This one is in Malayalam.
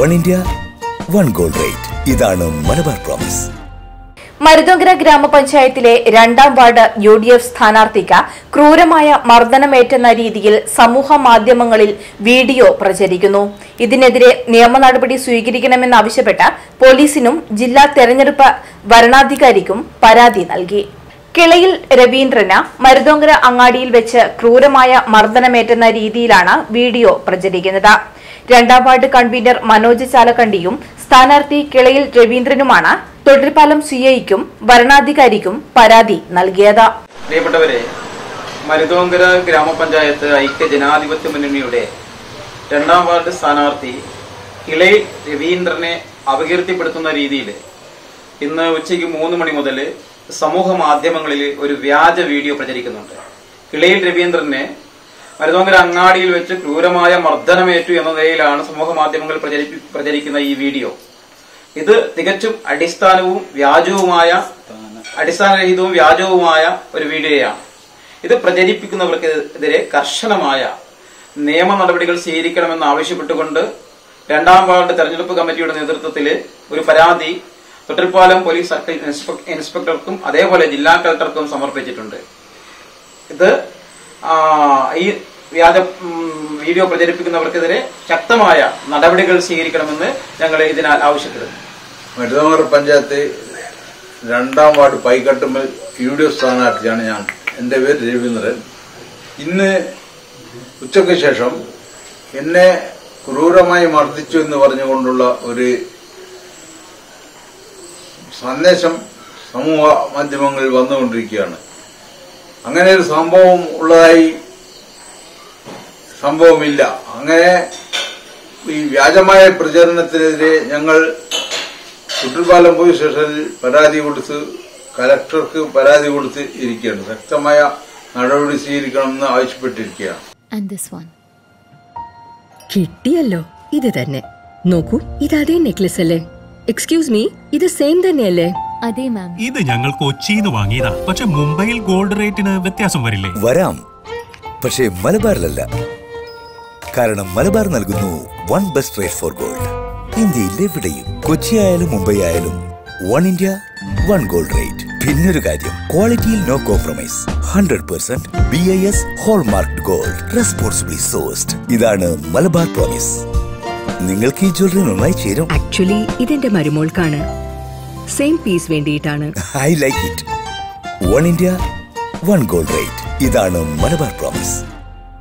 One India one gold rate ഇതാണ് മലബാർ പ്രോമിസ് മരുതോങ്കര ഗ്രാമപഞ്ചായത്തിലെ രണ്ടാം വാർഡ് യു ഡി എഫ് സ്ഥാനാർത്ഥിക്ക് ക്രൂരമായ മർദ്ദനമേറ്റെന്ന രീതിയിൽ സമൂഹ മാധ്യമങ്ങളിൽ വീഡിയോ പ്രചരിക്കുന്നു ഇതിനെതിരെ നിയമ നടപടി സ്വീകരിക്കണമെന്നാവശ്യപ്പെട്ട് പോലീസിനും ജില്ലാ തെരഞ്ഞെടുപ്പ് വരണാധികാരിക്കും പരാതി നൽകി കിളയിൽ രവീന്ദ്രന് മരുതോങ്കര അങ്ങാടിയിൽ വെച്ച് ക്രൂരമായ മർദ്ദനമേറ്റെന്ന രീതിയിലാണ് വീഡിയോ പ്രചരിക്കുന്നത് രണ്ടാം വാർഡ് കൺവീനർ മനോജ് ചാലക്കണ്ടിയും സ്ഥാനാർത്ഥി കിളയിൽ രവീന്ദ്രനുമാണ് തൊഴിൽപ്പാലം സിഐക്കും വരണാധികാരിക്കും പരാതി നൽകിയത് പ്രിയപ്പെട്ടവരെ മരുതോങ്കര ഗ്രാമപഞ്ചായത്ത് ഐക്യ ജനാധിപത്യ മുന്നണിയുടെ രണ്ടാം വാർഡ് സ്ഥാനാർത്ഥി ഇളയിൽ രവീന്ദ്രനെ അപകീർത്തിപ്പെടുത്തുന്ന രീതിയിൽ ഇന്ന് ഉച്ചയ്ക്ക് മൂന്ന് മണി മുതൽ സമൂഹ മാധ്യമങ്ങളിൽ ഒരു വ്യാജ വീഡിയോ പ്രചരിക്കുന്നുണ്ട് ഇളയിൽ രവീന്ദ്രനെ മരുതോങ്കര അങ്ങാടിയിൽ വെച്ച് ക്രൂരമായ മർദ്ദനമേറ്റു എന്ന നിലയിലാണ് സമൂഹ മാധ്യമങ്ങളിൽ പ്രചരിപ്പി- പ്രചരിക്കുന്ന ഈ വീഡിയോ ഇത് തികച്ചും അടിസ്ഥാനവും വ്യാജവുമായ അടിസ്ഥാനരഹിതവും വ്യാജവുമായ ഒരു വീഡിയോയാണ് ഇത് പ്രചരിപ്പിക്കുന്നവർക്കെതിരെ കർശനമായ നിയമ നടപടികൾ സ്വീകരിക്കണമെന്ന് ആവശ്യപ്പെട്ടുകൊണ്ട് രണ്ടാം വാർഡ് തെരഞ്ഞെടുപ്പ് കമ്മിറ്റിയുടെ നേതൃത്വത്തിൽ ഒരു പരാതി തൊട്ടിൽപ്പാലം പോലീസ് സർക്കിൾ ഇൻസ്പെ- ഇൻസ്പെക്ടർക്കും അതേപോലെ ജില്ലാ കളക്ടർക്കും സമർപ്പിച്ചിട്ടുണ്ട് ഇത് ആ, ഈ വ്യാജ ഉം, വീഡിയോ പ്രചരിപ്പിക്കുന്നവർക്കെതിരെ ശക്തമായ നടപടികൾ സ്വീകരിക്കണമെന്ന് ഞങ്ങൾ ഇതിനാൽ ആവശ്യപ്പെടുന്നു മരുതമംഗലം പഞ്ചായത്ത് രണ്ടാം ward Paikkattummal U D F സ്ഥാനാർത്ഥിയാണ് ഞാൻ എൻ്റെ പേര് രവീന്ദ്രൻ ഇന്ന് ഉച്ചയ്ക്ക് ശേഷം എന്നെ ക്രൂരമായി മർദ്ദിച്ചു എന്ന് പറഞ്ഞുകൊണ്ടുള്ള ഒരു സന്ദേശം സമൂഹ മാധ്യമങ്ങളിൽ വന്നുകൊണ്ടിരിക്കുകയാണ് അങ്ങനെ ഒരു സംഭവം ഉള്ളതായി സംഭവമില്ല അങ്ങനെ ഈ വ്യാജമായ പ്രചരണത്തിനെതിരെ ഞങ്ങൾ കുട്ടിൽപ്പാലം പോലീസ് സ്റ്റേഷനിൽ പരാതി കൊടുത്ത് കലക്ടർക്ക് പരാതി കൊടുത്ത് ഇരിക്കുകയാണ് ശക്തമായ നടപടി സ്വീകരിക്കണമെന്ന് ആവശ്യപ്പെട്ടിരിക്കുകയാണ് and this one. കിട്ടിയല്ലോ ഇത് തന്നെ നോക്കൂ ഇത് അതേ നെക്ലസ് അല്ലേ എക്സ്ക്യൂസ് മീ ഇത് സെയിം തന്നെയല്ലേ അതെ മാം ഇത് ഞങ്ങൾ കൊച്ചിന്ന് വാങ്ങിയതാ പക്ഷെ മുംബൈയിൽ ഗോൾഡ് റേറ്റിന് വ്യത്യാസം വരില്ലേ വരാം പക്ഷേ മലബാറിലല്ല കാരണം മലബാർ നൽകുന്നു one best rate for gold ഇന്ത്യയിൽ എവിടെയും കൊച്ചി ആയാലും മുംബൈ ആയാലും one India one gold rate പിന്നൊരു കാര്യം ക്വാളിറ്റിയിൽ no compromise hundred percent B I S hallmark gold responsibly sourced ഇതാണ് മലബാർ പ്രോമിസ് നിങ്ങൾക്ക് ഈ ജ്വല്ലറി നന്നായി ചേരും ആക്ച്വലി ഇതെന്റെ മരുമോൾക്കാണ് സെയിം പീസ് വേണ്ടിയിട്ടാണ് I like it one India one gold rate ഇതാണ് മലബാർ പ്രോമിസ്